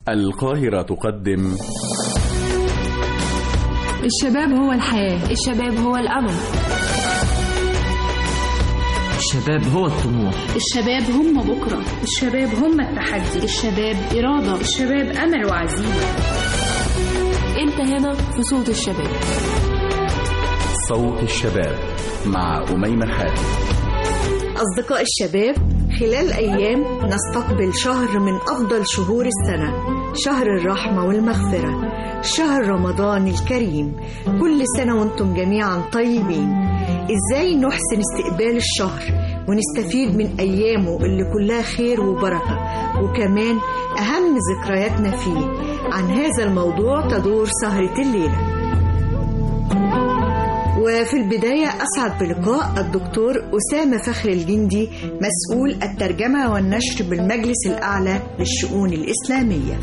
القاهرة تقدم الشباب هو الحياة الشباب هو الأمل الشباب هو الطموح الشباب هم بكرة الشباب هم التحدي الشباب إرادة الشباب أمل وعزيمة أنت هنا في صوت الشباب صوت الشباب مع أميمة حاتم أصدقاء الشباب خلال أيام نستقبل شهر من أفضل شهور السنة شهر الرحمة والمغفرة شهر رمضان الكريم كل سنة وانتم جميعا طيبين ازاي نحسن استقبال الشهر ونستفيد من أيامه اللي كلها خير وبركة وكمان أهم ذكرياتنا فيه عن هذا الموضوع تدور سهرة الليلة وفي البداية أسعد بلقاء الدكتور أسامة فخر الجندي مسؤول الترجمة والنشر بالمجلس الأعلى للشؤون الإسلامية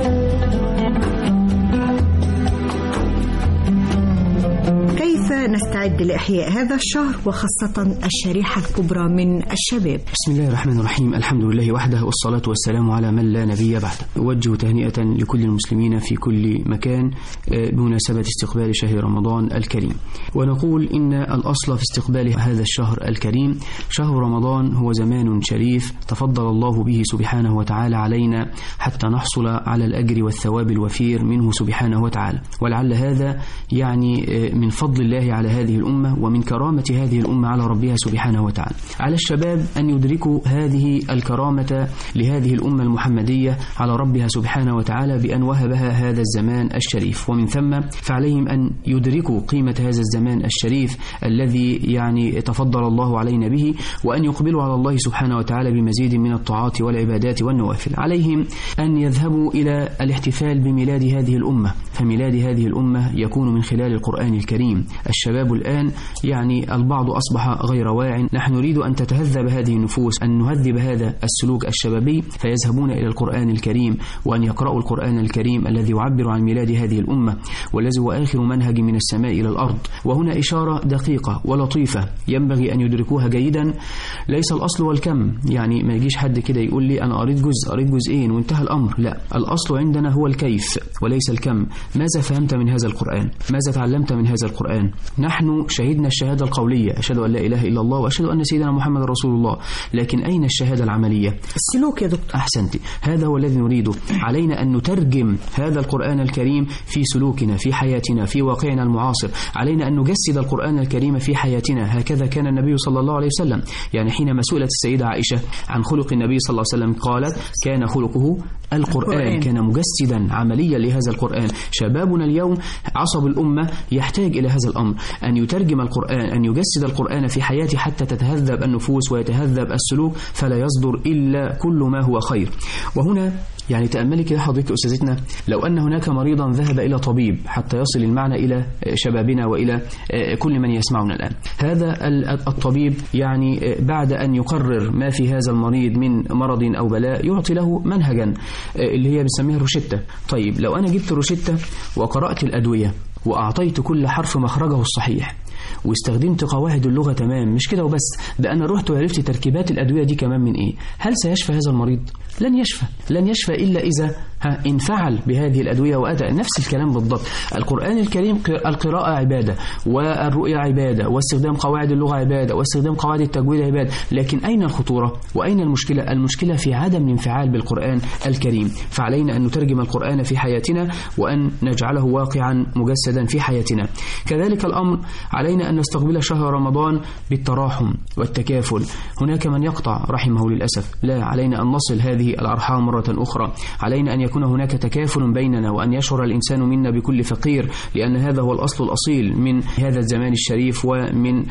كيف نستعد لإحياء هذا الشهر وخاصة الشريحة الكبرى من الشباب بسم الله الرحمن الرحيم الحمد لله وحده والصلاة والسلام على من لا نبي بعده أوجه تهنئة لكل المسلمين في كل مكان بمناسبة استقبال شهر رمضان الكريم ونقول إن الأصل في استقبال هذا الشهر الكريم شهر رمضان هو زمان شريف تفضل الله به سبحانه وتعالى علينا حتى نحصل على الأجر والثواب الوفير منه سبحانه وتعالى ولعل هذا يعني من فضل الله على هذه الأمة ومن كرامة هذه الأمة على ربها سبحانه وتعالى على الشباب أن يدركوا هذه الكرامة لهذه الأمة المحمدية على ربها سبحانه وتعالى بأن وهبها هذا الزمان الشريف ومن ثم فعليهم أن يدركوا قيمة هذا الزمان الشريف الذي يعني تفضل الله علينا به وأن يقبلوا على الله سبحانه وتعالى بمزيد من الطاعات والعبادات والنوافل عليهم أن يذهبوا إلى الاحتفال بميلاد هذه الأمة فميلاد هذه الأمة يكون من خلال القرآن الكريم الشباب الآن يعني البعض أصبح غير واع نحن نريد أن تتهذب هذه النفوس أن نهذب هذا السلوك الشبابي فيذهبون إلى القرآن الكريم وأن يقرأوا القرآن الكريم الذي يعبر عن ميلاد هذه الأمة والذي هو آخر منهج من السماء إلى الأرض وهنا إشارة دقيقة ولطيفة ينبغي أن يدركوها جيدا ليس الأصل والكم يعني ما يجيش حد كده يقول لي أنا قريت جزء قريت جزئين وانتهى الأمر لا الأصل عندنا هو الكيف وليس الكم ماذا فهمت من هذا القرآن ماذا تعلمت من هذا القرآن نحن شهدنا الشهادة القولية أشهد أن لا إله إلا الله وأشهد أن سيدنا محمد رسول الله لكن أين الشهادة العملية السلوك يا دكتور أحسنت هذا هو الذي نريده علينا أن نترجم هذا القرآن الكريم في سلوكنا في حياتنا في واقعنا المعاصر علينا أن نجسد القرآن الكريم في حياتنا هكذا كان النبي صلى الله عليه وسلم يعني حينما سئلت السيدة عائشة عن خلق النبي صلى الله عليه وسلم قالت كان خلقه القرآن كان مجسدا عمليا لهذا القرآن شبابنا اليوم عصب الأمة يحتاج إلى هذا الأمر أن يترجم القرآن أن يجسد القرآن في حياته حتى تتهذب النفوس ويتهذب السلوك فلا يصدر إلا كل ما هو خير وهنا يعني تأملي كده حضرتك أستاذتنا لو أن هناك مريضا ذهب إلى طبيب حتى يصل المعنى إلى شبابنا وإلى كل من يسمعنا الآن هذا الطبيب يعني بعد أن يقرر ما في هذا المريض من مرض أو بلاء يعطي له منهجا اللي هي بنسميها روشتة طيب لو أنا جبت روشتة وقرأت الأدوية وأعطيت كل حرف مخرجه الصحيح واستخدمت قواعد اللغة تمام مش كده وبس ده أنا رحت وعرفت تركيبات الأدوية دي كمان من إيه هل سيشفى هذا المريض؟ لن يشفى لن يشفى إلا إذا ها انفعل بهذه الأدوية وأتى نفس الكلام بالضبط القرآن الكريم القراءة عبادة والرؤية عبادة واستخدام قواعد اللغة عبادة واستخدام قواعد التجويد عبادة لكن أين الخطورة وأين المشكلة المشكلة في عدم الانفعال بالقرآن الكريم فعلينا أن نترجم القرآن في حياتنا وأن نجعله واقعا مجسدا في حياتنا كذلك الأمر علينا أن نستقبل شهر رمضان بالتراحم والتكافل هناك من يقطع رحمه للأسف لا علينا أن نصل هذه الأرحام مرة أخرى علينا أن يكون هناك تكافل بيننا وأن يشعر الإنسان منا بكل فقير لأن هذا هو الأصل الأصيل من هذا الزمان الشريف ومن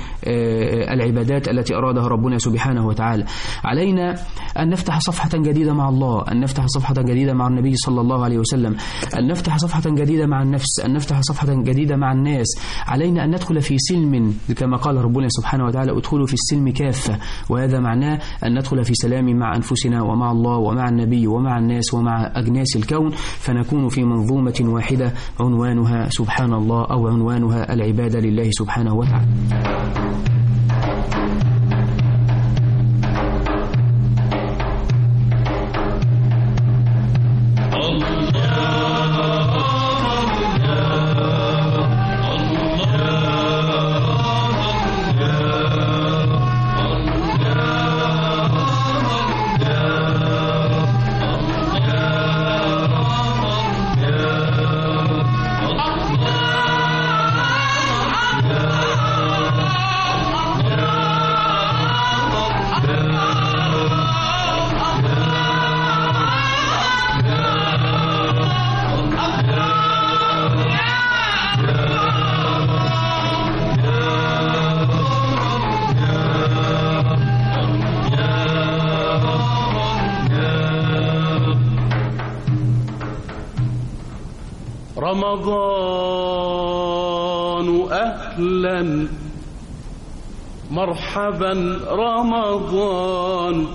العبادات التي أرادها ربنا سبحانه وتعالى علينا أن نفتح صفحة جديدة مع الله أن نفتح صفحة جديدة مع النبي صلى الله عليه وسلم أن نفتح صفحة جديدة مع النفس أن نفتح صفحة جديدة مع الناس علينا أن ندخل في سلم كما قال ربنا سبحانه وتعالى ادخلوا في السلم كافة وهذا معناه أن ندخل في سلام مع أنفسنا ومع الله ومع النبي ومع الناس ومع أجناس الكون فنكون في منظومة واحدة عنوانها سبحان الله أو عنوانها العبادة لله سبحانه وتعالى الله رمضان أهلا مرحبا رمضان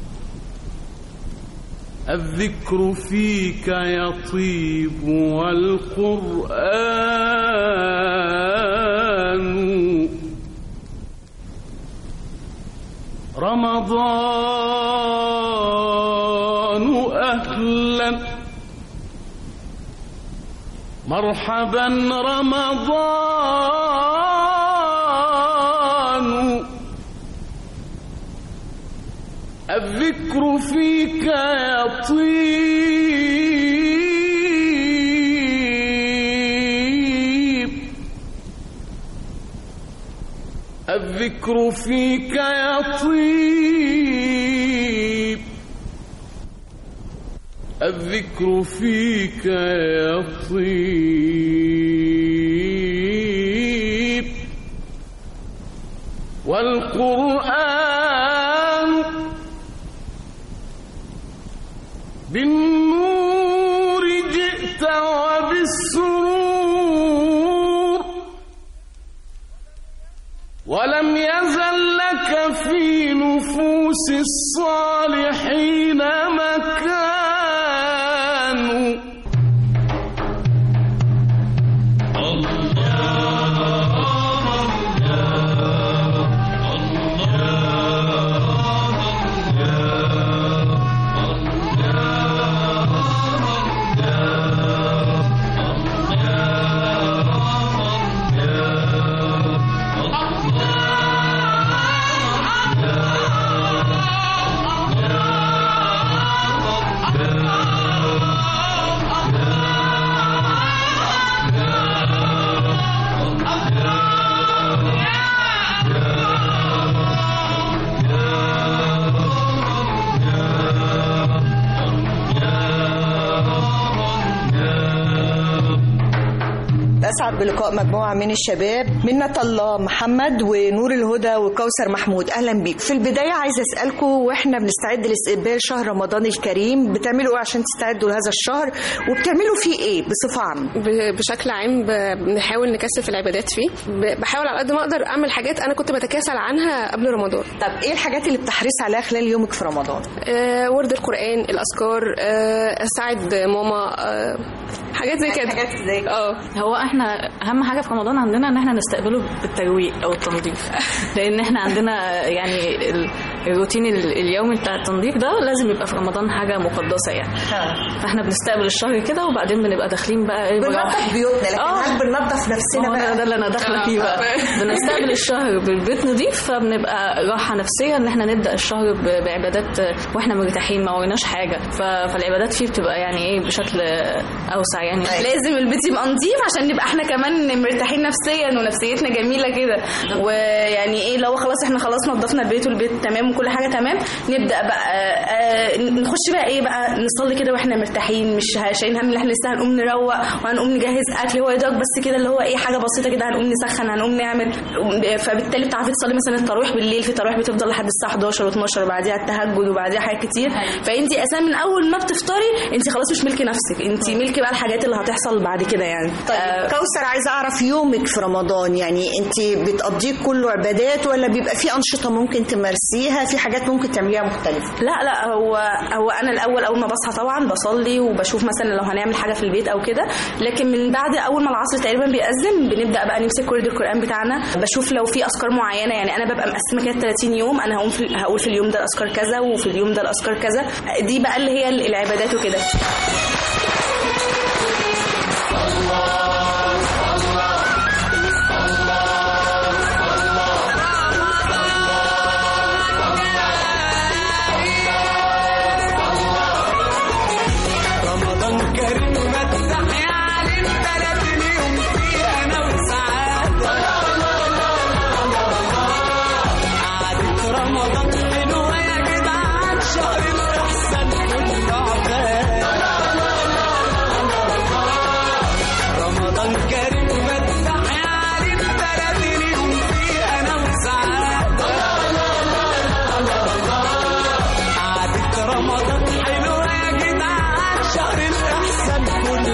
الذكر فيك يطيب والقرآن رمضان أهلا مرحبا رمضان الذكر فيك يطيب الذكر فيك يطيب الذكر فيك يطيب والقرآن بالنور جئت وبالسرور ولم يزل لك في نفوس الصالحين مكان أسعد بلقاء مجموعة من الشباب منة الله محمد ونور الهدى وكوثر محمود أهلا بيك في البداية عايزة أسألكم وإحنا بنستعد لاستقبال شهر رمضان الكريم بتعملوا إيه عشان تستعدوا لهذا الشهر وبتعملوا فيه إيه بصفة عامة ب- بشكل عام ب- بنحاول نكثف العبادات فيه ب- بحاول على قد ما اقدر اعمل حاجات انا كنت بتكاسل عنها قبل رمضان طب إيه الحاجات اللي بتحرص عليها خلال يومك في رمضان آه ورد القران الاذكار آه اساعد ماما آه حاجات زي كده حاجات زي اه هو احنا اهم حاجه في رمضان عندنا ان احنا نستقبله بالترويق او التنظيف لان احنا عندنا يعني ال- الروتين ال- اليومي بتاع التنظيف ده لازم يبقى في رمضان حاجه مقدسه يعني فاحنا بنستقبل الشهر كده وبعدين بنبقى داخلين بقى ايه بننظف مروح- بيوتنا لكن آه. هل بننظف نفسنا هو ده, بقى ده اللي انا داخله فيه بقى بنستقبل الشهر بالبيت نضيف فبنبقى راحه نفسيه ان احنا نبدا الشهر ب- بعبادات واحنا مرتاحين ما وريناش حاجه ف- فالعبادات فيه بتبقى يعني ايه بشكل اوسع يعني لازم البيت يبقى نظيف عشان نبقى احنا كمان مرتاحين نفسيا ونفسيتنا جميله كده ويعني ايه لو خلاص احنا خلاص نظفنا البيت والبيت تمام وكل حاجه تمام نبدا بقى آه نخش بقى ايه بقى نصلي كده واحنا مرتاحين مش شايلين هم ان احنا لسه هنقوم نروق وهنقوم نجهز اكل هو يا دوب بس كده اللي هو ايه حاجه بسيطه كده هنقوم نسخن هنقوم نعمل فبالتالي بتعرفي تصلي مثلا التراويح بالليل في تراويح بتفضل لحد الساعه 11 و12 وبعديها التهجد وبعديها حاجات كتير فانت اساسا من اول ما بتفطري انت خلاص مش ملك نفسك انت ملك بقى الحاجات اللي هتحصل بعد كده يعني طيب كوثر عايزة أعرف يومك في رمضان يعني أنت بتقضيه كله عبادات ولا بيبقى في أنشطة ممكن تمارسيها في حاجات ممكن تعمليها مختلفة لا لا هو هو انا الاول اول ما بصحى طبعا بصلي وبشوف مثلا لو هنعمل حاجه في البيت او كده لكن من بعد اول ما العصر تقريبا بيأذن بنبدا بقى نمسك ورد القران بتاعنا بشوف لو في اذكار معينه يعني انا ببقى مقسمه كده 30 يوم انا هقوم في هقول في اليوم ده الاذكار كذا وفي اليوم ده الاذكار كذا دي بقى اللي هي العبادات وكده رمضان كريم فتح يا علي ثلاثين يوم فيه انا وسعادة قعدة رمضان حلوة يا جدعان شهر الإحسان كله عباد رمضان كريم فتح يا علي ثلاثين يوم فيه انا وسعادة قعدة رمضان حلوة يا جدعان شهر الإحسان كله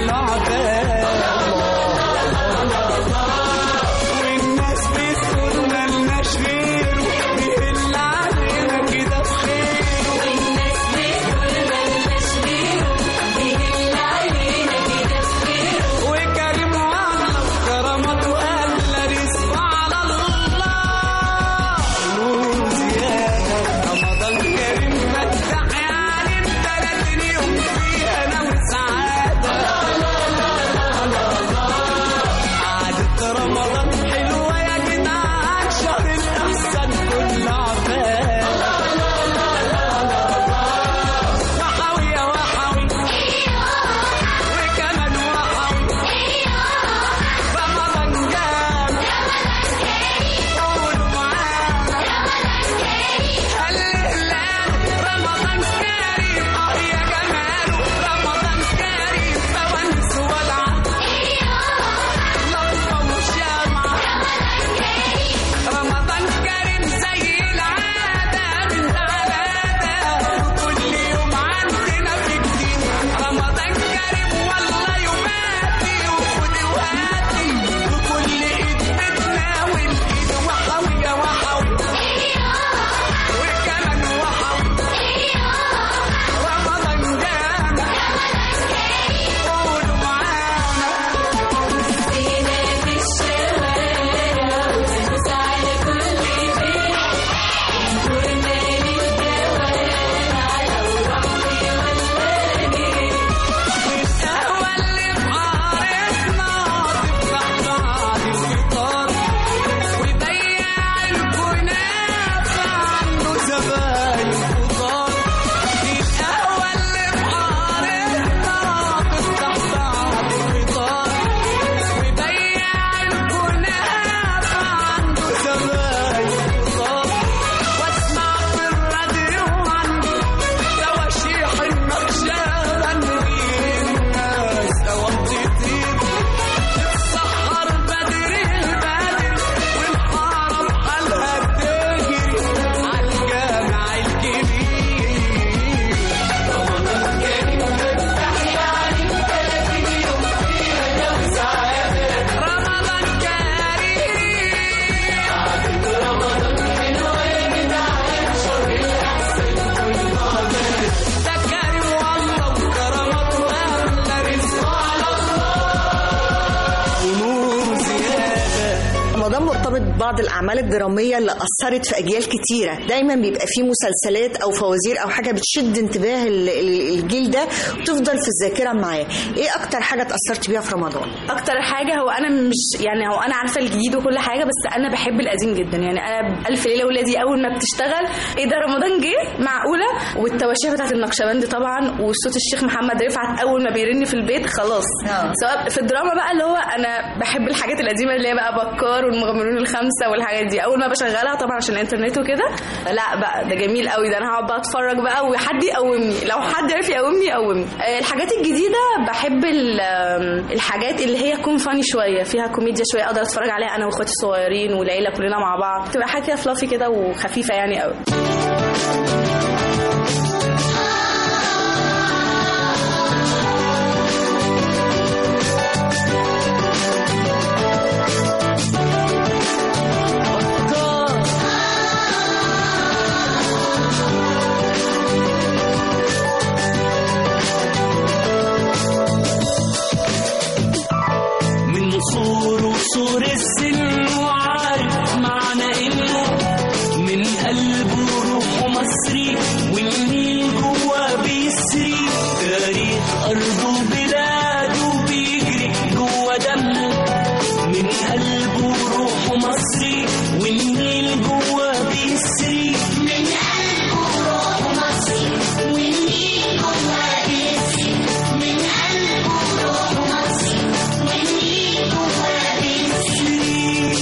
بعض الأعمال الدرامية اللي أثرت في أجيال كتيرة دايما بيبقى في مسلسلات أو فوازير أو حاجة بتشد انتباه ال- ال- الجيل ده وتفضل في الذاكرة معاه إيه أكتر حاجة اتأثرت بيها في رمضان؟ اكتر حاجه هو انا مش يعني هو انا عارفه الجديد وكل حاجه بس انا بحب القديم جدا يعني انا الف ليله وليله دي اول ما بتشتغل ايه ده رمضان جه معقوله والتواشيح بتاعت النقشبند طبعا وصوت الشيخ محمد رفعت اول ما بيرن في البيت خلاص سواء في الدراما بقى اللي هو انا بحب الحاجات القديمه اللي هي بقى بكار والمغامرون الخمسه والحاجات دي اول ما بشغلها طبعا عشان الانترنت وكده لا بقى ده جميل قوي ده انا هقعد بقى اتفرج بقى وحد يقومني لو حد عرف يقومني يقومني آه، الحاجات الجديده بحب ال- آم، الحاجات اللي هي كون فاني شويه فيها كوميديا شويه اقدر اتفرج عليها انا واخواتي الصغيرين والعيله كلنا مع بعض تبقى حاجه كده فلافي كده وخفيفه يعني قوي من صور وصور السن وعارف معنى انه من قلبه روحه مصري والنيل جوا بيسري تاريخ ارضه وبلاده بيجري جوا دمه من قلبه روحه مصري والنيل جوا بيسري من قلبه روحه مصري والنيل جوا بيسري من قلبه روحه مصري والنيل جوا بيسري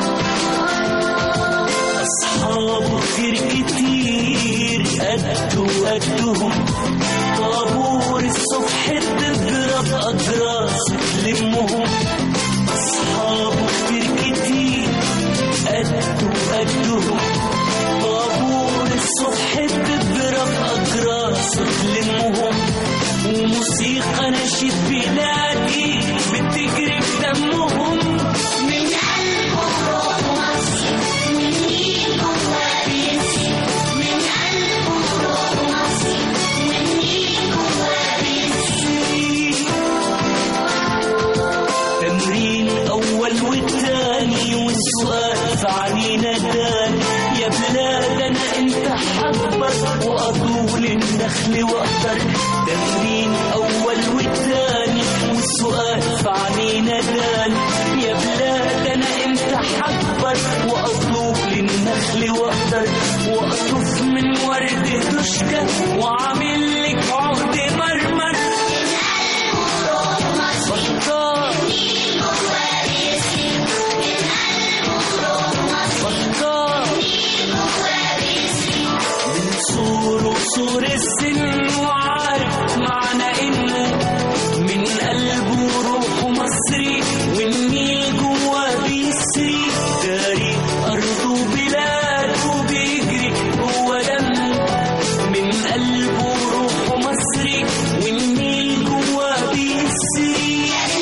أصحابه كتير كتير قدوا قدهم طابور الصبح تضرب أجراس تلمهم أصحابه كتير كتير قدوا قدهم طابور الصبح تضرب أجراس تلمهم وموسيقى نشيد بلادي بتجري بدمهم من قلبه روح مصر من ايده وابيسي من قلبه روح مصر من ايده وابيسي تمرين اول والتاني والسؤال في عنينا داني يا بلاد انا انت حبك واطول النخل واقدر تمرين اول والتاني والسؤال في عنينا داني يا بلاد انا انت حبك واطول النخل واقدر واقطف من ورد تشكى وعامل لك عقد مرمر بطال بطال من صور وصور السن وعارف معنى انه من قلبه روحه مصري والنيل جوا بيسري تاريخ ارضه وبلاده بيجري جوا دمه من قلبه روحه مصري والنيل جوا بيسري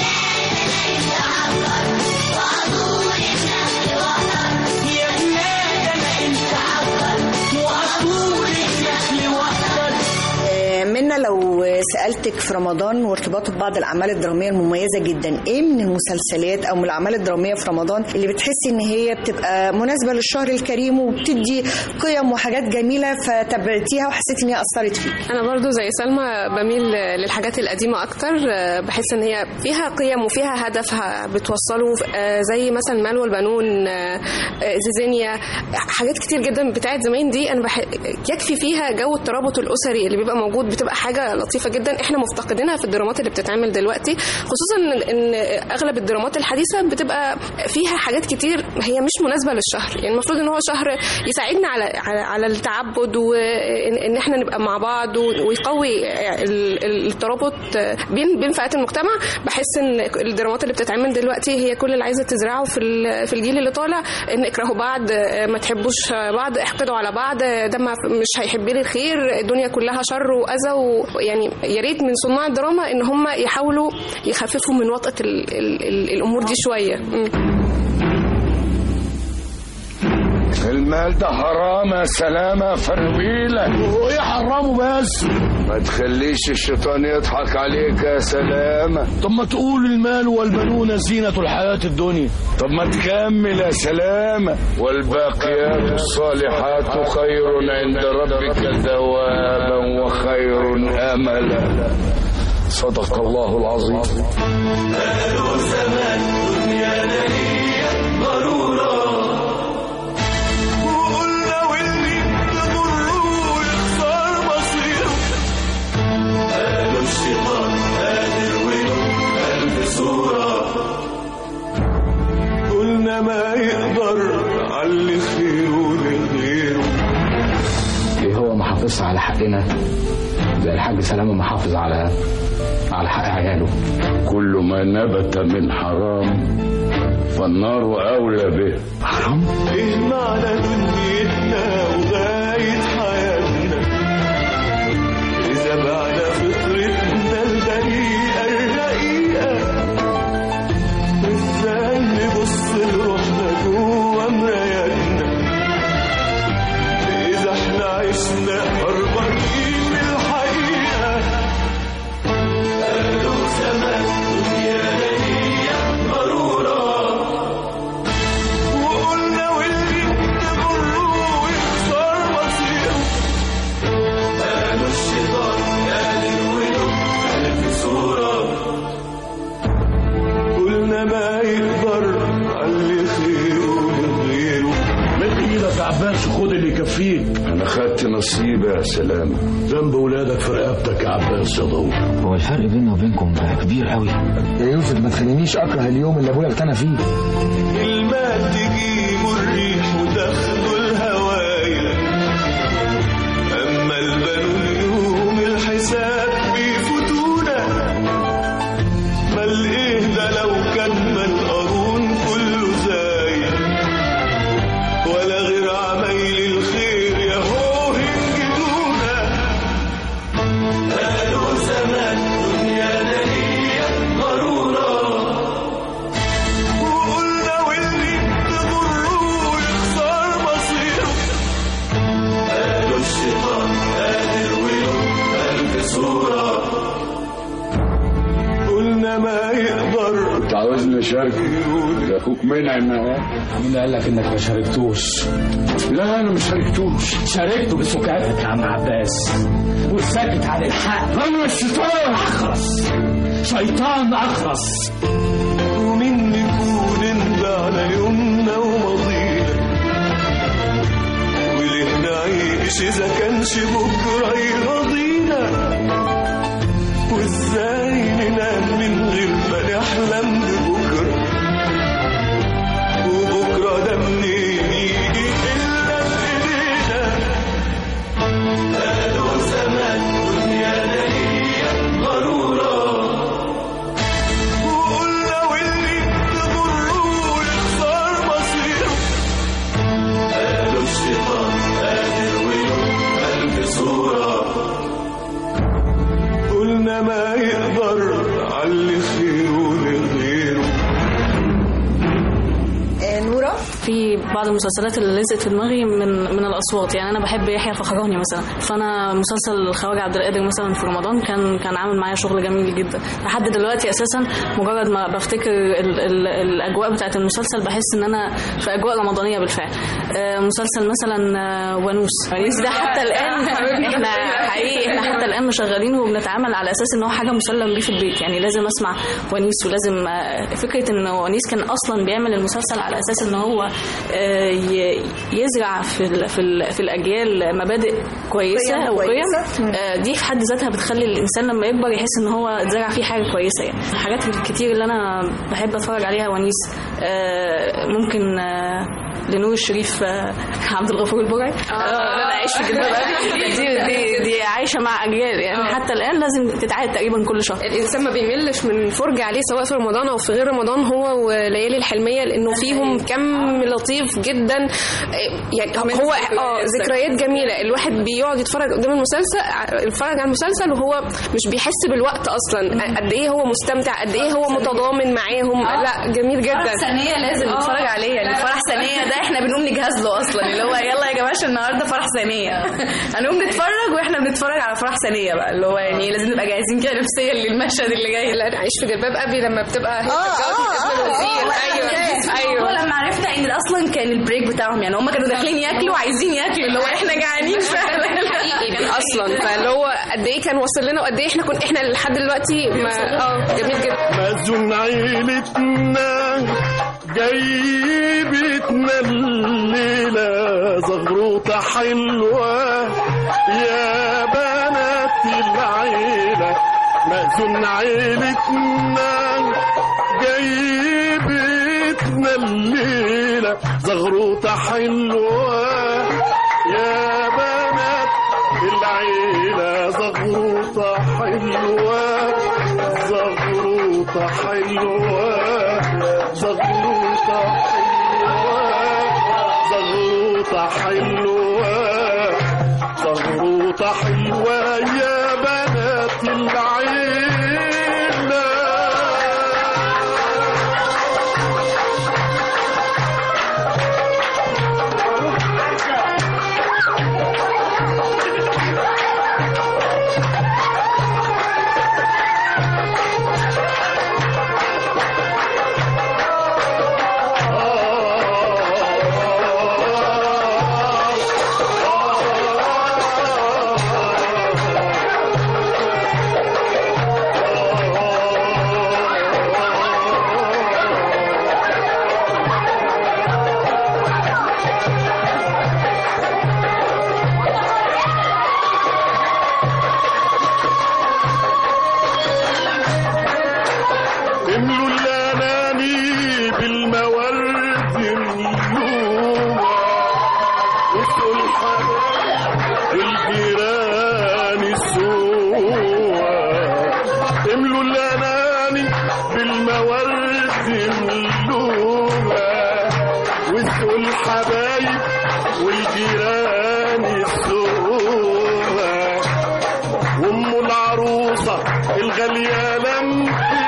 يا بلاد انا انت عبر واطول النخل واقدر آه، منا لو سألتك في رمضان وارتباطه ببعض الأعمال الدرامية المميزة جدا إيه من المسلسلات أو من الأعمال الدرامية في رمضان اللي بتحسي إن هي بتبقى مناسبة للشهر الكريم وبتدي قيم وحاجات جميلة فتابعتيها وحسيتي إن هي أثرت فيك انا برضو زي سلمى بميل للحاجات القديمه اكتر آه، بحس ان هي فيها قيم وفيها هدف ه- بتوصله آه، زي مثلا مال والبنون آه، آه، زيزينيا حاجات كتير جدا بتاعت زمان دي انا بح... يكفي فيها جو الترابط الاسري اللي بيبقى موجود بتبقى حاجه لطيفه جدا احنا مفتقدينها في الدرامات اللي بتتعمل دلوقتي خصوصا إن- ان اغلب الدرامات الحديثه بتبقى فيها حاجات كتير هي مش مناسبه للشهر يعني المفروض ان هو شهر يساعدنا على على, على التعبد وان إن احنا نبقى مع بعض و- ويقوي ال- ال- الترابط بين بين فئات المجتمع بحس ان الدرامات اللي بتتعمل دلوقتي هي كل اللي عايزه تزرعه في ال- في الجيل اللي طالع ان اكرهوا بعض ما تحبوش بعض احقدوا على بعض ده ما مش هيحب لي الخير الدنيا كلها شر واذى ويعني يا ريت من صناع الدراما ان هم يحاولوا يخففوا من وطأة ال- ال- ال- الامور دي شويه م. المال ده حرام يا سلامة فرويلة وايه حرامه بس ما تخليش الشيطان يضحك عليك يا سلامة طب ما تقول المال والبنون زينة الحياة الدنيا طب ما تكمل يا سلامة والباقيات الصالحات خير عند ربك ثوابا وخير أملا صدق الله العظيم قالوا زمان دنيا نهية ضرورة وقلنا واللي تضره يخسر مصيره قالوا الشيطان قادر وله ألف صورة قلنا ما يقدر علي خيره لغيره ايه هو محافظ على حقنا زي الحاج سلامة محافظ على على حق عياله كل ما نبت من حرام فالنار أولى به حرام ايه معنى دنيتنا وغاية حياتنا إذا بعد فطرتنا البريئة الرقيقة ازاي نبص لروحنا جوا مراياتنا إذا احنا عشنا هربانين من الحقيقة قالوا زمان دنيا هي ضرورة وقلنا واللي تضره يخسر مصيره قالوا الشيطان قادر وله ألف صورة قلنا ما يقدر علي خيره لغيره مد ايدك يا عباس خد اللي يكفيك أنا خدت نصيبي يا سلامة ذنب ولادك في رقبتك يا عباس يا ضوء هو الفرق بيننا وبينكم كبير قوي يا يوسف ما تخلينيش اكره اليوم اللي ابويا اغتنى فيه المال تجيبه الريح وتاخده الهوايا أما البنون يوم الحساب بيفوتونا مال إيه ده لو كان مال قارون كله زايد ولا غير عمايل الخير يا هو هنجدونا قالوا زمان دنيا نهية ضرورة وقلنا واللي تضره يخسر مصيره قالوا الشيطان قادر وله ألف صورة قلنا ما يقدر انت عاوزني اشارك ده اخوك منعم اهو مين قال لك انك ما شاركتوش لا انا ما شاركتوش شاركته بسكاتك يا عم عباس والساكت عن الحق انا الشيطان اخرس شيطان اخرس ومين نكون انبعنا يومنا وماضينا وليه نعيش اذا كانش بكره يرضينا وازاي ننام من غير ما نحلم ببكره وبكره ده منين يجي الا بايدينا قالوا زمان دنيا هي ضروره وقلنا واللي تضره يخسر مصيره قالوا الشيطان قادر وله ألف صورة قلنا ما يقدر علي خيره لغيره نورة في بعض المسلسلات اللي لزقت في دماغي من من الاصوات يعني انا بحب يحيى الفخراني مثلا فانا مسلسل الخواجه عبد القادر مثلا في رمضان كان كان عامل معايا شغل جميل جدا لحد دلوقتي اساسا مجرد ما بفتكر ال ال الاجواء بتاعت المسلسل بحس ان انا في اجواء رمضانيه بالفعل آه، مسلسل مثلا آه، ونوس ونوس ده حتى الان احنا حقيقي احنا حتى الان مشغلينه وبنتعامل على اساس ان هو حاجه مسلم بيه في البيت يعني لازم اسمع ونيس ولازم آه، فكره ان ونيس كان اصلا بيعمل المسلسل على اساس ان هو آه، ي- يزرع في ال- في ال- في الاجيال مبادئ كويسه قيم او قيم كويسة. آه، دي في حد ذاتها بتخلي الانسان لما يكبر يحس ان هو اتزرع فيه حاجه كويسه يعني الحاجات الكتير اللي انا بحب اتفرج عليها ونيس آه، ممكن آه، لنور الشريف آه، عبد الغفور البرعي آه، انا عايش في جلباب أبي. دي دي دي عايشه مع اجيال يعني حتى الان لازم تتعاد تقريبا كل شهر الانسان ما بيملش من فرجة عليه سواء في رمضان او في غير رمضان هو وليالي الحلميه لانه فيهم كم لطيف جدا يعني هو اه ذكريات جميله الواحد بيقعد يتفرج قدام المسلسل يتفرج على المسلسل وهو مش بيحس بالوقت اصلا قد ايه هو مستمتع قد ايه هو متضامن معاهم لا جميل جدا فرح ثانية لازم آه. نتفرج عليه يعني فرح ثانية ثانيه ده احنا بنقوم نجهز له اصلا اللي هو يلا يا جماعه عشان النهارده فرح ثانيه هنقوم نتفرج واحنا بنتفرج على فرح ثانيه بقى اللي هو يعني لازم نبقى جاهزين كده نفسيا للمشهد اللي جاي لا عيش في جلباب ابي لما بتبقى هي بتتجوز اسم الوزير ايوه ايوه ايوه لما عرفنا ان ده اصلا كان البريك بتاعهم يعني هم كانوا داخلين ياكلوا وعايزين ياكلوا اللي هو احنا جعانين فعلا حقيقي اصلا فاللي هو قد ايه كان واصل لنا وقد ايه احنا كنا احنا لحد دلوقتي ما اه جميل جدا مازن عيلتنا جايبتنا الليلة زغروطة حلوة يا بنات العيلة مازن عيلتنا جايبتنا الليلة زغروطة حلوة يا بنات العيلة زغروطة حلوة زغروطة حلوة زغروطة حلوة زغروطة حلوة زغروطة حلوة يا بنات العيلة املوا الاناني بالمورد ملومة واسقوا الحبايب والجيران السوى املوا الاناني بالمورد ملومة واسقوا الحبايب والجيران السوى وام العروسة الغالية لم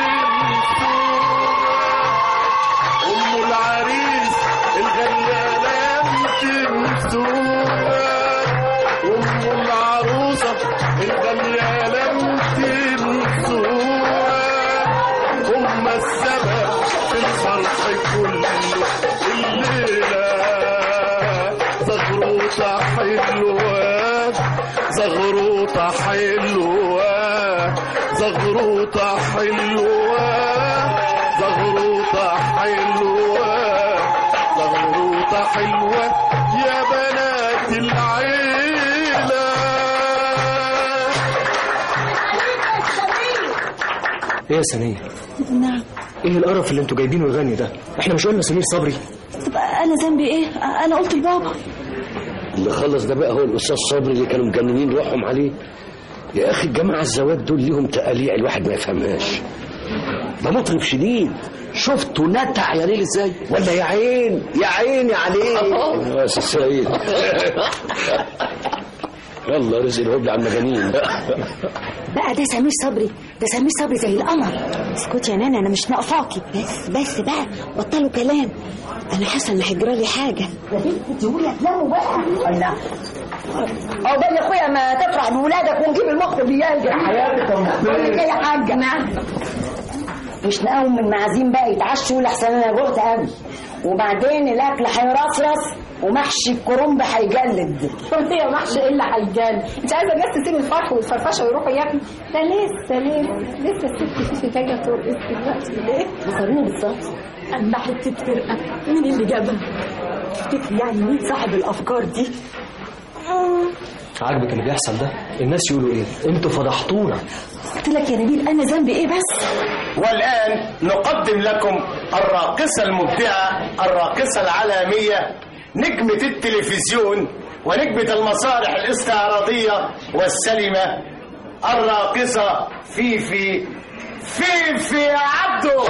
أم العريس الغالية لم تنسوها أم العروسة الغالية لم تنسوها هم السبب في الفرح كله الليلة زغروطة حلوة زغروطة حلوة زغروطة حلوة زغروطة حلوة زغروطة حلوة يا بنات العيلة ايه يا سنية؟ نعم ايه القرف اللي انتوا جايبينه الغني ده؟ احنا مش قلنا سمير صبري؟ طب انا ذنبي ايه انا قلت لبابا اللي خلص ده بقى هو الاستاذ صبري اللي كانوا مجننين روحهم عليه يا اخي الجماعه الزواج دول ليهم تقاليع الواحد ما يفهمهاش ده مطرب شديد شفتوا نتع يا ليل ازاي ولا يا عين يا عيني عليه يا استاذ سعيد يلا رزق الهبل على المجانين بقى ده سمير صبري ده سمير صبري زي القمر اسكتي يا نانا انا مش ناقصاكي بس بس بقى بطلوا كلام انا حاسه ان هيجرى لي حاجه يا بنتي تقولي افلامه بقى الله عقبال يا اخويا ما تفرح بولادك ونجيب المخطب يلجا حياتك يا أم بقول لك ايه يا حاجه نعم مش نقوم من المعازيم بقى يتعشوا لحسن انا جوعت قوي وبعدين الاكل هيرصرص ومحشي الكرنب هيجلد يا محشي ايه اللي هيجان انت عايزه الناس تسيب الفرح والفرفشه ويروحوا ياكلوا ده لسه لسه لسه الست فيفي جايه ترقص دلوقتي ليه؟ بصريني بالظبط اما حته فرقه مين اللي جابها؟ تفتكري يعني مين صاحب الافكار دي؟ عاجبك اللي بيحصل ده؟ الناس يقولوا ايه؟ انتوا فضحتونا قلت لك يا نبيل انا ذنبي ايه بس؟ والآن نقدم لكم الراقصة المبدعة الراقصة العالمية نجمة التلفزيون ونجمة المسارح الاستعراضية والسلمة الراقصة فيفي فيفي عبده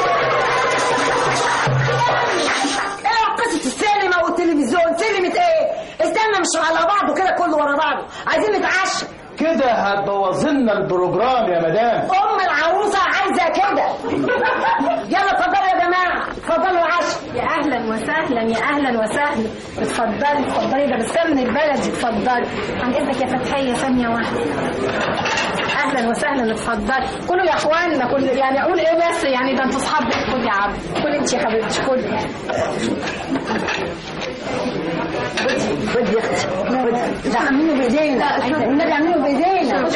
ايه قصة السينما والتلفزيون سينما ايه؟ استنى مش على بعضه كده كله ورا بعضه عايزين نتعشى كده هتبوظ لنا البروجرام يا مدام ام العروسة عايزة كده يلا اتفضلوا يا جماعة اتفضلوا العشاء يا اهلا وسهلا يعني اهلا وسهلا اتفضلي اتفضلي ده بس من البلد اتفضلي عن اذنك يا فتحيه ثانيه واحده اهلا وسهلا اتفضلي كلوا يا اخوانا كل يعني اقول ايه بس يعني ده انتوا اصحاب خد يا عم كل انت يا حبيبتي كل خد يا اختي خد ده عاملينه بايدينا النبي عاملينه بايدينا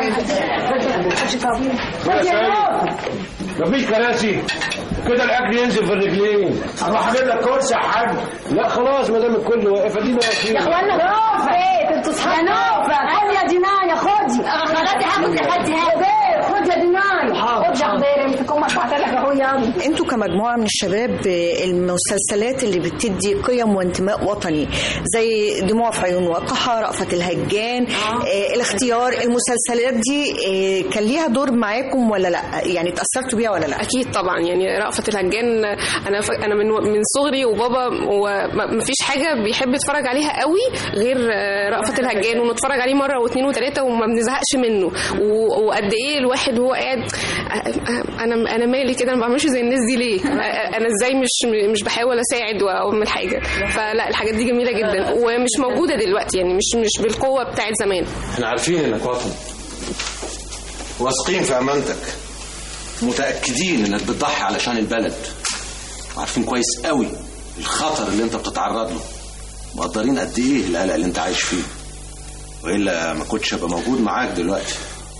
خد يا نور مفيش كراسي كده الاكل ينزل في الرجلين اروح اجيب لك كرسي يا حاج لا خلاص ما دام الكل واقف ادينا واقفين يا اخوانا نوفة ايه انتوا اصحاب يا نوفة خد يا دينايا خدي خلاص هاخد لحد هنا خد يا دينايا خد يا حبيبي انت امك بعت لك اهو يلا انتوا كمجموعه من الشباب آه، المسلسلات اللي بتدي قيم وانتماء وطني زي دموع في عيون وقحة رأفت الهجان آه الاختيار المسلسلات دي آه كان ليها دور معاكم ولا لا يعني اتأثرتوا بيها ولا لا اكيد طبعا يعني رأفت الهجان انا ف... انا من من صغري وبابا ومفيش حاجه بيحب يتفرج عليها قوي غير آه، رأفت الهجان ونتفرج عليه مره واثنين وثلاثه وما بنزهقش منه و... وقد ايه الواحد وهو قاعد آه، آه، انا انا مالي كده انا ما بعملش زي الناس دي ليه آه، انا ازاي مش مش بحاول اساعد واعمل حاجه فلا الحاجات دي جميله جدا ومش موجوده دلوقتي يعني مش مش بالقوه بتاعت زمان احنا عارفين انك وطن واثقين في امانتك متاكدين انك بتضحي علشان البلد وعارفين كويس قوي الخطر اللي انت بتتعرض له مقدرين قد ايه القلق اللي انت عايش فيه والا ما كنتش هبقى موجود معاك دلوقتي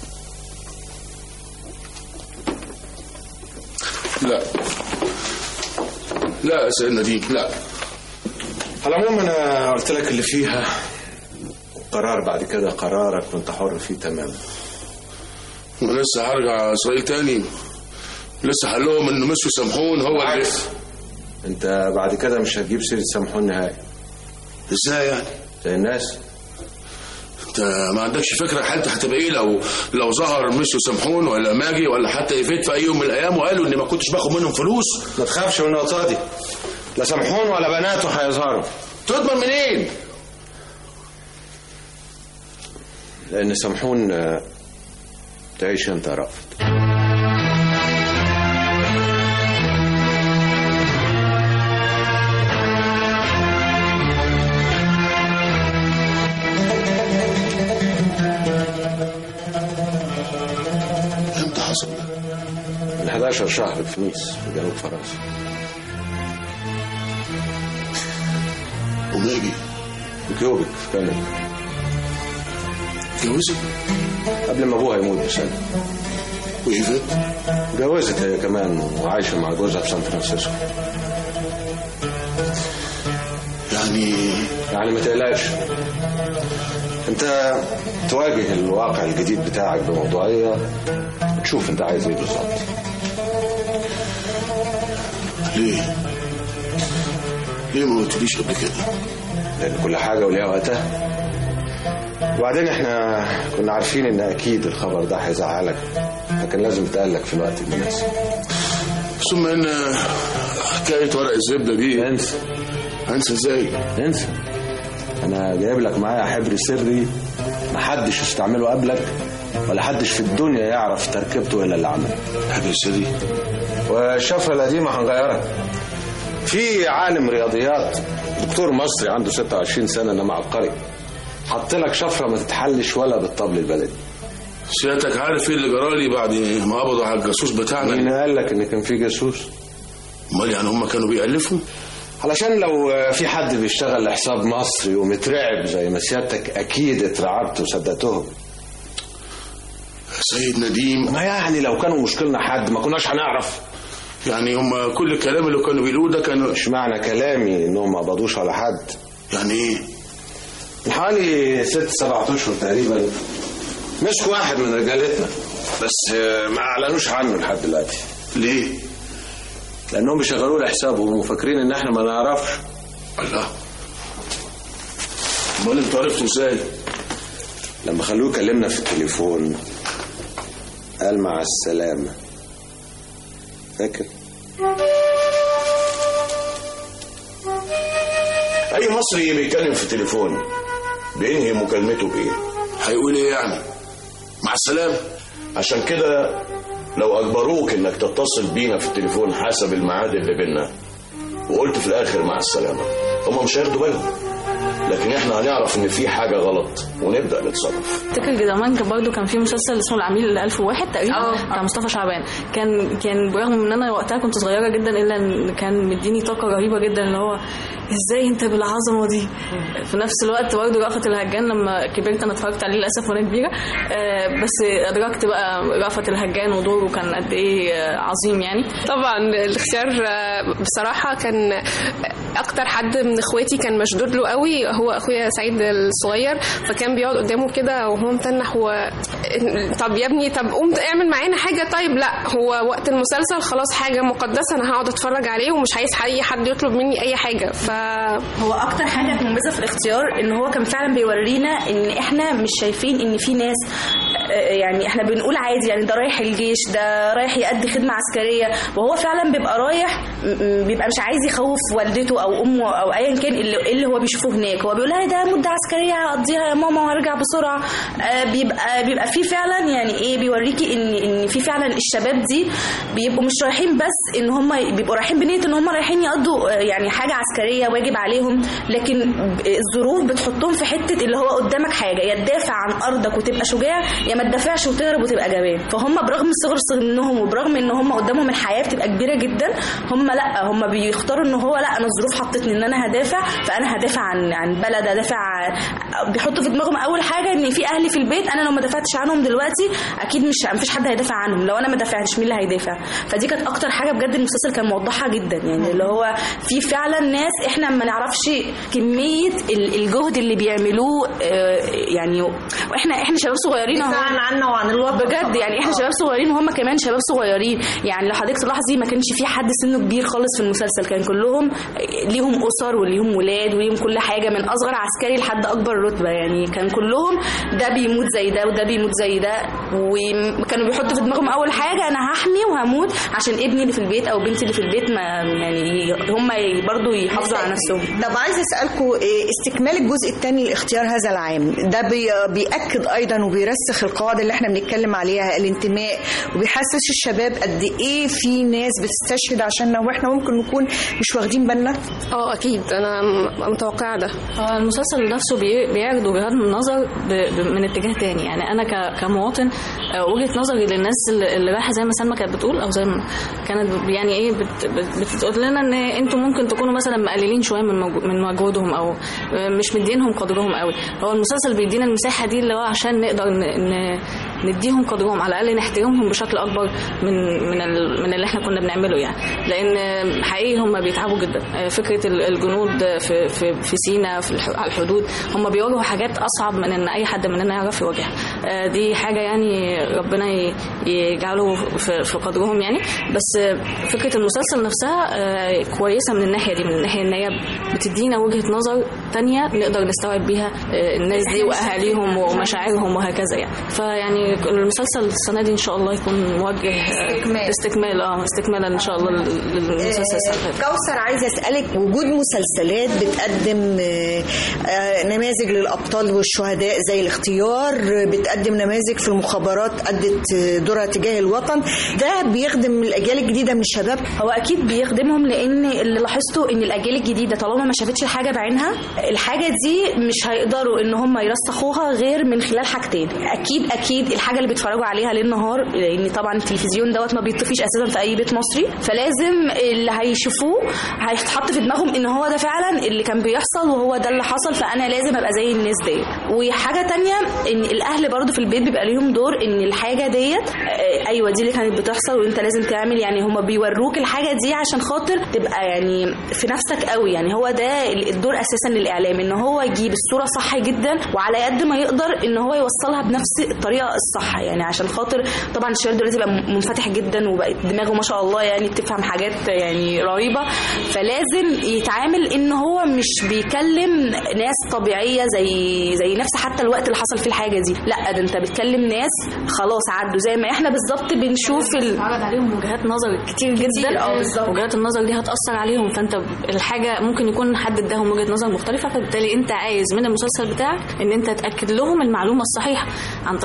لا لا يا سيدنا نديم لا على العموم انا قلت لك اللي فيها قرار بعد كده قرارك وانت حر فيه تماما انا لسه هرجع اسرائيل تاني لسه قال لهم انه مسوا سامحون هو اللي انت بعد كده مش هتجيب سيره سامحون نهائي ازاي يعني زي الناس انت ما عندكش فكره حالتي هتبقى ايه لو لو ظهر مسيو سامحون ولا ماجي ولا حتى يفيد في اي يوم من الايام وقالوا اني ما كنتش باخد منهم فلوس ما تخافش من النقطه دي لا سامحون ولا بناته هيظهروا تضمن منين لان سامحون آه، تعيش انت يا رأفت امتى حصل ده؟ من 11 شهر في نيس في جنوب فرنسا وماجي وكيوبك في كندا اتجوزت قبل ما ابوها يموت بسنه وإيفيت اتجوزت هي كمان وعايشه مع جوزها في سان فرانسيسكو يعني يعني ما تقلقش انت تواجه الواقع الجديد بتاعك بموضوعيه تشوف انت عايز ايه بالظبط ليه؟ ليه ما قلتليش قبل كده؟ لان كل حاجه وليها وقتها وبعدين احنا كنا عارفين ان اكيد الخبر ده هيزعلك لكن لازم تقلك في الوقت المناسب ثم ان حكايه ورق الزبده دي انسى انسى ازاي؟ انسى انا جايب لك معايا حبر سري محدش يستعمله قبلك ولا حدش في الدنيا يعرف تركيبته الا اللي عمله حبر سري والشفره القديمه هنغيرها في عالم رياضيات دكتور مصري عنده 26 سنه انما عبقري حط لك شفره ما تتحلش ولا بالطبل البلدي سيادتك عارف ايه اللي جرالي بعد ما قبضوا على الجاسوس بتاعنا مين قال لك ان كان في جاسوس امال يعني هم كانوا بيألفوا علشان لو في حد بيشتغل لحساب مصر يقوم يترعب زي ما سيادتك اكيد اترعبت وصدقتهم سيد نديم ما يعني لو كانوا مشكلنا حد ما كناش هنعرف يعني هم كل الكلام اللي كانوا بيقولوه ده كانوا مش معنى كلامي انهم ما قبضوش على حد يعني ايه من حوالي ست سبعة اشهر تقريبا مسكوا واحد من رجالتنا بس آه، ما اعلنوش عنه لحد دلوقتي ليه؟ لانهم بيشغلوه لحسابهم وفاكرين ان احنا ما نعرفش الله امال انتوا عرفتوا ازاي؟ لما خلوه يكلمنا في التليفون قال مع السلامة فاكر اي مصري بيتكلم في التليفون بينهي مكالمته بايه؟ هيقول ايه يعني؟ مع السلامه عشان كده لو اجبروك انك تتصل بينا في التليفون حسب الميعاد اللي بينا وقلت في الاخر مع السلامه هم مش هياخدوا بالهم لكن احنا هنعرف ان في حاجه غلط ونبدا نتصرف افتكر زمان كان برضه كان في مسلسل اسمه العميل ال 1001 تقريبا بتاع مصطفى شعبان كان كان برغم ان انا وقتها كنت صغيره جدا الا ان كان مديني طاقه رهيبه جدا اللي هو ازاي انت بالعظمه دي في نفس الوقت برضه رأفت الهجان لما كبرت انا اتفرجت عليه للاسف وانا كبيره آه، بس ادركت بقى رأفت الهجان ودوره كان قد ايه آه، عظيم يعني طبعا الاختيار آه، بصراحه كان اكتر حد من اخواتي كان مشدود له قوي هو اخويا سعيد الصغير فكان بيقعد قدامه كده وهو متنح و طب يا ابني طب قوم اعمل معانا حاجه طيب لا هو وقت المسلسل خلاص حاجه مقدسه انا هقعد اتفرج عليه ومش عايز اي حد يطلب مني اي حاجه ف هو اكتر حاجه كانت مميزه في الاختيار ان هو كان فعلا بيورينا ان احنا مش شايفين ان في ناس آه، يعني احنا بنقول عادي يعني ده رايح الجيش ده رايح يأدي خدمه عسكريه وهو فعلا بيبقى رايح م- م- بيبقى مش عايز يخوف والدته او امه او ايا كان اللي, اللي هو بيشوفه هناك هو بيقول لها ده مده عسكريه هقضيها يا ماما وهرجع بسرعه آه، بيبقى بيبقى في فعلا يعني ايه بيوريكي ان ان في فعلا الشباب دي بيبقوا مش رايحين بس ان هم بيبقوا رايحين بنيه ان هم رايحين يقضوا آه، يعني حاجه عسكريه واجب عليهم لكن ب- الظروف بتحطهم في حته اللي هو قدامك حاجه يا تدافع عن ارضك وتبقى شجاع يا ما تدافعش وتهرب وتبقى جبان فهم برغم صغر سنهم وبرغم ان هم قدامهم الحياه بتبقى كبيره جدا هم لا هم بيختاروا ان هو لا انا الظروف حطتني ان انا هدافع فانا هدافع عن عن بلد هدافع عن- بيحطوا في دماغهم اول حاجه ان في اهلي في البيت انا لو ما دافعتش عنهم دلوقتي اكيد مش مفيش حد هيدافع عنهم لو انا ما دافعتش مين اللي هيدافع فدي كانت اكتر حاجه بجد المسلسل كان موضحها جدا يعني اللي هو في فعلا ناس احنا ما نعرفش كميه ال- الجهد اللي بيعملوه آه، يعني واحنا احنا شباب صغيرين دفاعاً أهو. عنا وعن الوطن بجد يعني احنا شباب صغيرين وهم كمان شباب صغيرين يعني لو حضرتك تلاحظي ما كانش في حد سنه كبير خالص في المسلسل كان كلهم ليهم اسر وليهم ولاد وليهم كل حاجه من اصغر عسكري لحد اكبر رتبه يعني كان كلهم ده بيموت زي ده وده بيموت زي ده وكانوا بيحطوا في دماغهم اول حاجه انا هحمي وهموت عشان ابني اللي في البيت او بنتي اللي في البيت ما يعني هم برضو يحافظوا على نفسهم طب عايز اسالكم إيه استكمال الجزء الثاني لاختيار هذا العام ده بي- بياكد ايضا وبيرسخ القواعد اللي احنا بنتكلم عليها الانتماء وبيحسس الشباب قد ايه في ناس بتستشهد عشاننا واحنا ممكن نكون مش واخدين بالنا اه اكيد انا م- متوقعه ده هو المسلسل نفسه بي- بيعرض وجهات النظر ب- ب- من اتجاه تاني يعني انا ك- كمواطن آه، وجهه نظري للناس اللي اللي رايحه زي ما سلمى كانت بتقول او زي ما كانت ب- يعني ايه بت- بت- بتقول لنا ان انتوا ممكن تكونوا مثلا مقللين شويه من موجو- من مجهودهم او آه، مش مدينهم قدرهم قوي هو المسلسل بيدينا المساحه دي اللي هو عشان نقدر ن- ن- نديهم قدرهم على الاقل نحترمهم بشكل اكبر من من ال- من اللي احنا كنا بنعمله يعني لان آه، حقيقي هم بيتعبوا جدا آه، فكره ال- الجنود آه، في في في سينا في الح- على الحدود هم بيواجهوا حاجات اصعب من ان اي حد مننا يعرف يواجهها آه، دي حاجه يعني ربنا ي- يجعله في في قدرهم يعني بس آه، فكره المسلسل نفسها آه، كويسه من الناحيه دي من الناحيه ان هي بتدينا وجهه نظر تانية نقدر نستوعب بيها آه، الناس دي واهاليهم ومشاعرهم وهكذا يعني فيعني المسلسل السنه دي ان شاء الله يكون موجه آه، استكمال. استكمال اه استكمالا ان شاء الله لل- للمسلسل السنه اللي فاتت. كوثر عايزه اسالك وجود مسلسلات بتقدم آه، آه، نماذج للابطال والشهداء زي الاختيار آه، بتقدم نماذج في المخابرات ادت آه، دورها تجاه الوطن ده بيخدم الاجيال الجديده من الشباب هو اكيد بيخدمهم لان اللي لاحظته ان الاجيال الجديده طالما ما شافتش الحاجه بعينها الحاجه دي مش هيقدروا ان هم يرسخوها غير من خلال حاجتين اكيد اكيد الحاجه اللي بيتفرجوا عليها ليل نهار لان طبعا التلفزيون دوت ما بيطفيش اساسا في اي بيت مصري فلازم اللي هيشوفوه هيتحط في دماغهم ان هو ده فعلا اللي كان بيحصل وهو ده اللي حصل فانا لازم ابقى زي الناس دي وحاجه تانية ان الاهل برضو في البيت بيبقى ليهم دور ان الحاجه ديت آه، ايوه دي اللي كانت بتحصل وانت لازم تعمل يعني هم بيوروك الحاجه دي عشان خاطر تبقى يعني في نفسك قوي يعني هو ده الدور اساسا للاعلام ان هو يجيب الصوره صح جدا وعلى قد ما يقدر ان هو يوصلها بنفس الطريقه الصح يعني عشان خاطر طبعا الشباب دلوقتي بقى منفتح جدا وبقت دماغه ما شاء الله يعني بتفهم حاجات يعني رهيبه فلازم يتعامل ان هو مش بيكلم ناس طبيعيه زي زي نفس حتى الوقت اللي حصل فيه الحاجه دي لا ده انت بتكلم ناس خلاص عدوا زي ما احنا بالظبط بنشوف ال... عليهم وجهات نظر كتير جدا اه بالظبط وجهات النظر دي هتاثر عليهم فانت الحاجه ممكن يكون حد اداهم وجهه نظر مختلفه فبالتالي انت عايز من المسلسل بتاعك ان انت تاكد لهم المعلومه الصحيحه عن طريق الدراما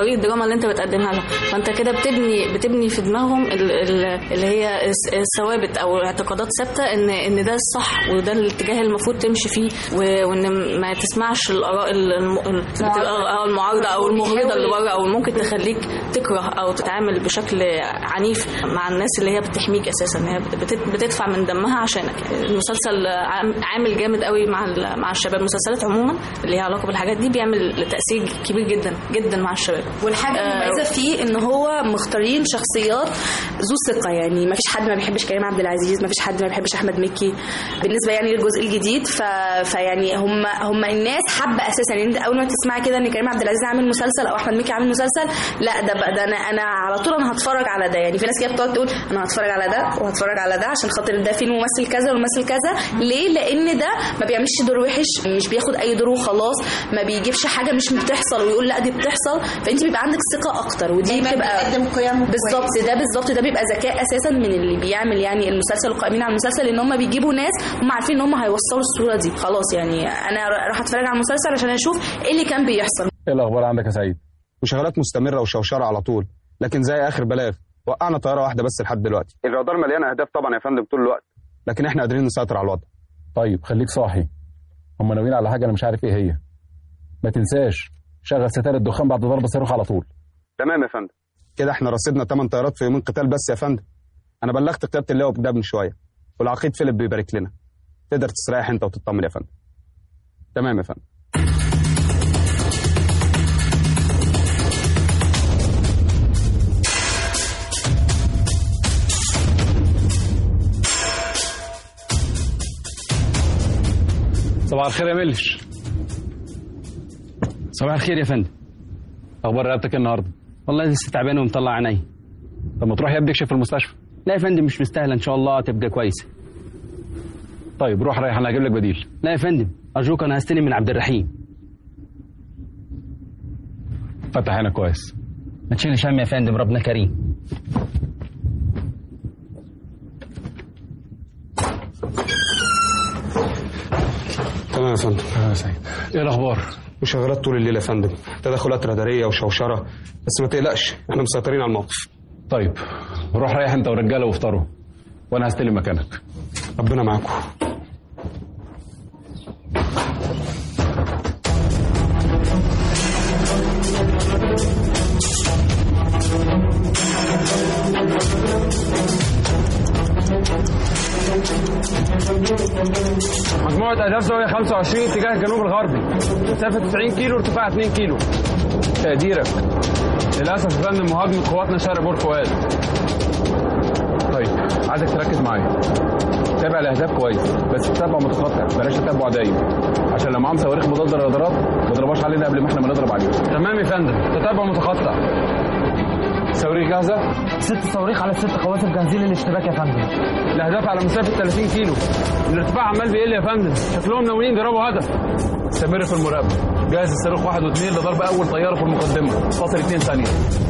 اللي انت بتقدمها لهم فانت كده بتبني بتبني في دماغهم ال- ال- اللي هي الس- الثوابت او اعتقادات ثابته ان ان ده الصح وده الاتجاه المفروض تمشي فيه و- وان ما تسمعش الاراء ال- الم- ال- بتبقى المعارضه او المغرضه اللي بره او ممكن تخليك تكره او تتعامل بشكل عنيف مع الناس اللي هي بتحميك اساسا هي بت- بتدفع من دمها عشانك المسلسل عام- عامل جامد قوي مع ال- مع الشباب المسلسلات عموما اللي هي علاقه بالحاجات دي بيعمل تاثير كبير جدا جدا مع الشباب والحاجه المميزه فيه ان هو مختارين شخصيات ذو ثقه يعني ما فيش حد ما بيحبش كريم عبد العزيز ما فيش حد ما بيحبش احمد مكي بالنسبه يعني للجزء الجديد ف... فيعني هم هم الناس حابه اساسا يعني انت اول ما تسمعي كده ان كريم عبد العزيز عامل مسلسل او احمد مكي عامل مسلسل لا ده بقى ده انا انا على طول انا هتفرج على ده يعني في ناس كده بتقعد تقول انا هتفرج على ده وهتفرج على ده عشان خاطر ده في الممثل كذا والممثل كذا ليه لان ده ما بيعملش دور وحش مش بياخد اي دور وخلاص ما بيجيبش حاجه مش بتحصل ويقول لا دي بتحصل فانت بيبقى عندك ثقه اكتر ودي بتبقى بالظبط ده بالظبط ده بيبقى ذكاء اساسا من اللي بيعمل يعني المسلسل والقائمين على المسلسل ان هم بيجيبوا ناس هم عارفين ان هم هيوصلوا الصوره دي خلاص يعني انا راح اتفرج على المسلسل عشان اشوف ايه اللي كان بيحصل ايه الاخبار عندك يا سعيد مشاغلات مستمره وشوشره على طول لكن زي اخر بلاغ وقعنا طياره واحده بس لحد دلوقتي الرادار مليان اهداف طبعا يا فندم طول الوقت لكن احنا قادرين نسيطر على الوضع طيب خليك صاحي هم ناويين على حاجه انا مش عارف ايه هي ما تنساش شغل ستار الدخان بعد ضرب الصاروخ على طول تمام يا فندم كده احنا رصدنا 8 طيارات في يومين قتال بس يا فندم انا بلغت قياده اللواء ده من شويه والعقيد فيليب بيبارك لنا تقدر تستريح انت وتطمن يا فندم تمام يا فندم صباح الخير يا ملش صباح الخير يا فندم اخبار رقبتك إيه النهارده والله لسه تعبان ومطلع عيني طب ما تروح يا ابني اكشف في المستشفى لا يا فندم مش مستاهله ان شاء الله تبقى كويسه طيب روح ريح انا هجيب لك بديل لا يا فندم ارجوك انا هستلم من عبد الرحيم فتح عينك كويس ما تشيلش هم يا فندم ربنا كريم تمام يا فندم تمام يا سعيد ايه الاخبار مشاغلات طول الليل يا فندم تدخلات راداريه وشوشره بس ما تقلقش احنا مسيطرين على الموقف طيب روح ريح انت والرجاله وافطروا وانا هستلم مكانك ربنا معاكم مجموعة أهداف زاوية 25 اتجاه الجنوب الغربي مسافة 90 كيلو ارتفاع 2 كيلو تقديرك للأسف يا فندم مهاجمة قواتنا شرق بور فؤاد طيب عايزك تركز معايا تابع الأهداف كويس بس تتابع متقطع بلاش تتابع دايم عشان لو معاهم صواريخ مضادة للرادارات ما يضربوش علينا قبل ما احنا ما نضرب عليهم تمام يا فندم تتابع متقطع صواريخ جاهزة؟ ست صواريخ على ست قوافل جاهزين للاشتباك يا فندم الأهداف على مسافة 30 كيلو الارتفاع عمال بيقل يا فندم شكلهم ناويين يضربوا هدف استمر في المراقبة جاهز الصاروخ واحد واثنين لضرب أول طيارة في المقدمة فاصل 2 ثانية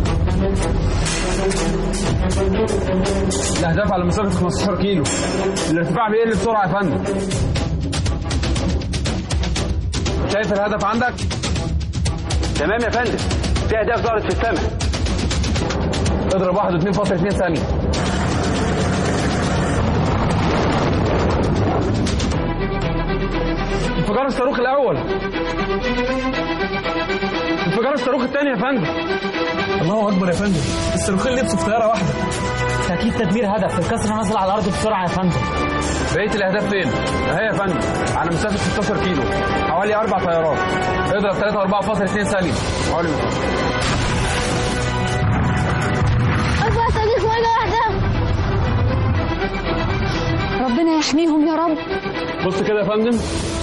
الأهداف على مسافة 15 كيلو الارتفاع بيقل بسرعة يا فندم شايف الهدف عندك؟ تمام يا فندم في أهداف ظهرت في السماء اضرب واحد واثنين فاصل 2 ثانية انفجار الصاروخ الأول انفجار الصاروخ الثاني يا فندم الله اكبر يا فندم الصاروخين لبسوا في طياره واحده تاكيد تدمير هدف الكسر نازل على الارض بسرعه يا فندم بقية الأهداف فين؟ أهي يا فندم على مسافة 16 كيلو حوالي أربع طيارات اضرب 3 4.2 ثانية حوالي أربع صواريخ مرة واحدة ربنا يحميهم يا رب بص كده يا فندم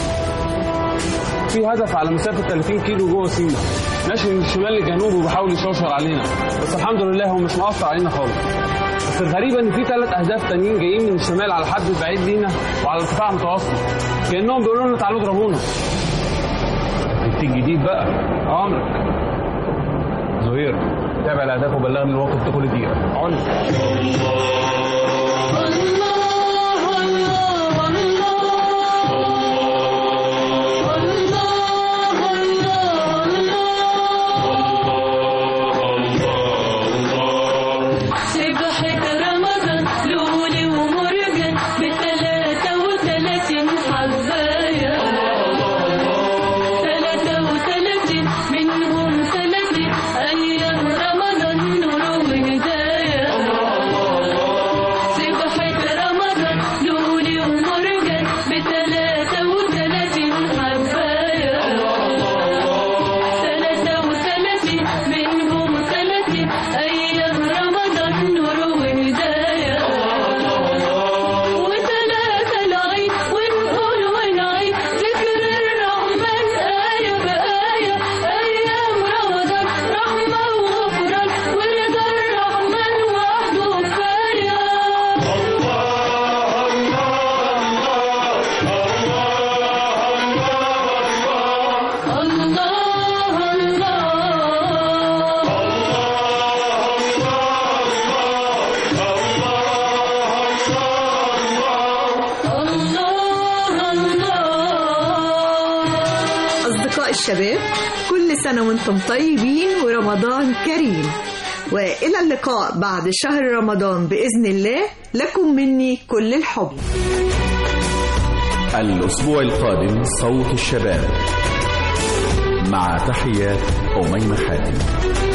في هدف على مسافة 30 كيلو جوه سينا ماشي من الشمال للجنوب وبيحاول يشوشر علينا بس الحمد لله هو مش مؤثر علينا خالص بس الغريب ان في ثلاث اهداف تانيين جايين من الشمال على حد بعيد لينا وعلى ارتفاع متوسط كانهم بيقولوا لنا تعالوا اضربونا انت جديد بقى امرك زهير تابع الاهداف وبلغني الوقت كل دقيقه أصدقاء الشباب كل سنة وانتم طيبين ورمضان كريم وإلى اللقاء بعد شهر رمضان بإذن الله لكم مني كل الحب الأسبوع القادم صوت الشباب مع تحيات أميمة حاتم